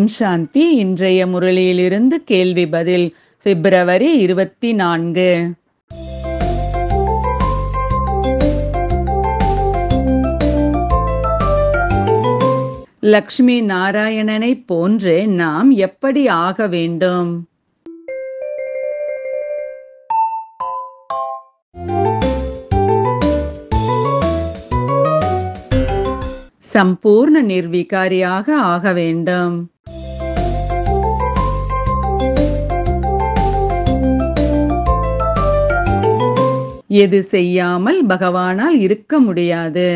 ஓம் சாந்தி இன்றைய முரளியிலிருந்து கேள்வி பதில் பிப்ரவரி இருபத்தி நான்கு லக்ஷ்மி நாராயணனைப் போன்று நாம் எப்படி ஆக வேண்டும் சம்பூர்ண நிர்விகாரியாக ஆக வேண்டும் எது செய்யாமல் பகவானால் இருக்க முடியாது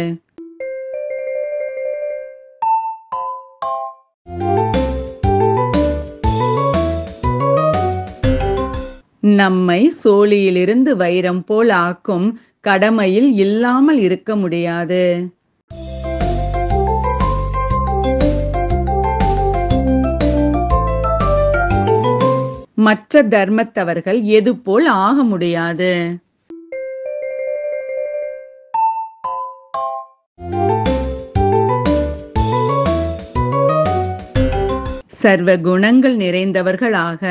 நம்மை சோழியிலிருந்து வைரம் போல் ஆக்கும் கடமையில் இல்லாமல் இருக்க முடியாது மற்ற தர்மத்தவர்கள் எது போல் ஆக முடியாது சர்வ குணங்கள் நிறைந்தவர்களாக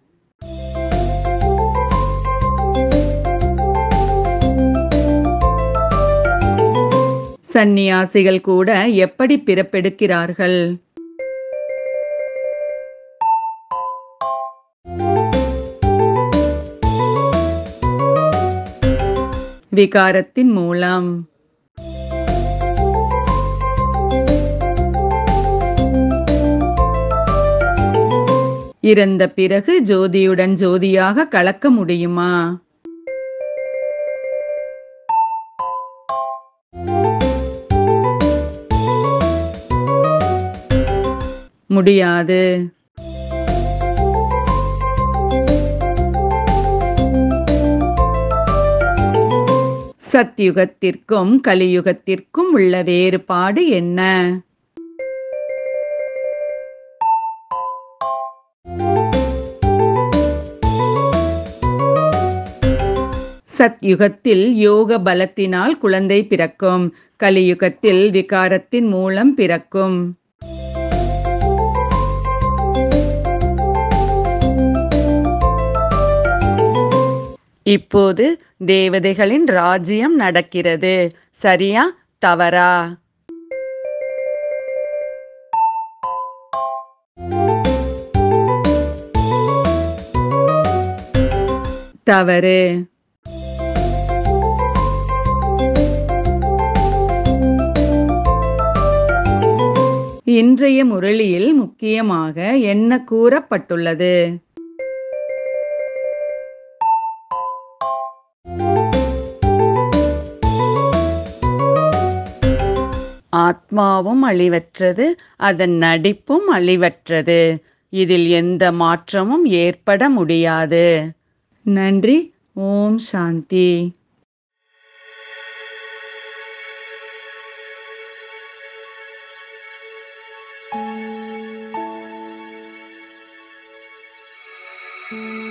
சந்நியாசிகள் கூட எப்படி பிறப்பெடுக்கிறார்கள் விகாரத்தின் மூலம் இறந்த பிறகு ஜோதியுடன் ஜோதியாக கலக்க முடியுமா முடியாது சத்யுகத்திற்கும் கலியுகத்திற்கும் உள்ள வேறுபாடு என்ன சத்யுகத்தில் யோக பலத்தினால் குழந்தை பிறக்கும் கலியுகத்தில் விகாரத்தின் மூலம் பிறக்கும் இப்போது தேவதைகளின் ராஜ்யம் நடக்கிறது சரியா தவறா தவறு இன்றைய முரளியில் முக்கியமாக என்ன கூறப்பட்டுள்ளது ஆத்மாவும் அழிவற்றது அதன் நடிப்பும் அழிவற்றது இதில் எந்த மாற்றமும் ஏற்பட முடியாது நன்றி ஓம் சாந்தி thank you